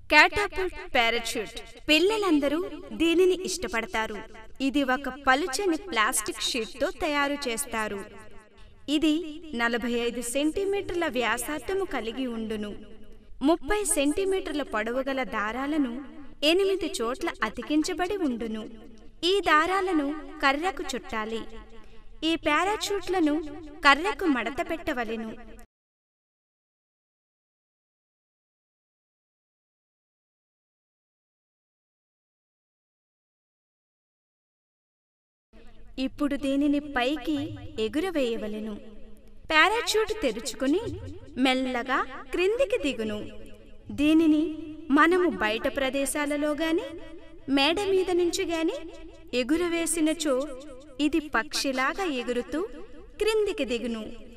క్యాటాపుల్ట్ parachute పిల్లలందరూ దీనిని ఇష్టపడతారు ఇది ఒక పలుచని ప్లాస్టిక్ షీట్తో తయారు చేస్తారు ఇది నలభై ఐదు సెంటీమీటర్ల వ్యాసార్థము కలిగి ఉండును ముప్పై సెంటీమీటర్ల పొడవు గల దారాలను ఎనిమిది చోట్ల అతికించబడి ఉండును ఈ దారాలను కర్రకు చుట్టాలి ఈ పారాచూట్లను కర్రకు మడత పెట్టవలెను ఇప్పుడు దీనిని పైకి ఎగురవేయవలెను పారాచూట్ తెరుచుకుని మెల్లగా క్రిందికి దిగును దీనిని మనము బయట ప్రదేశాలలో గాని మేడ మీద నుంచి గాని ఎగురవేసినచో ఇది పక్షిలాగా ఎగురుతూ క్రిందికి దిగును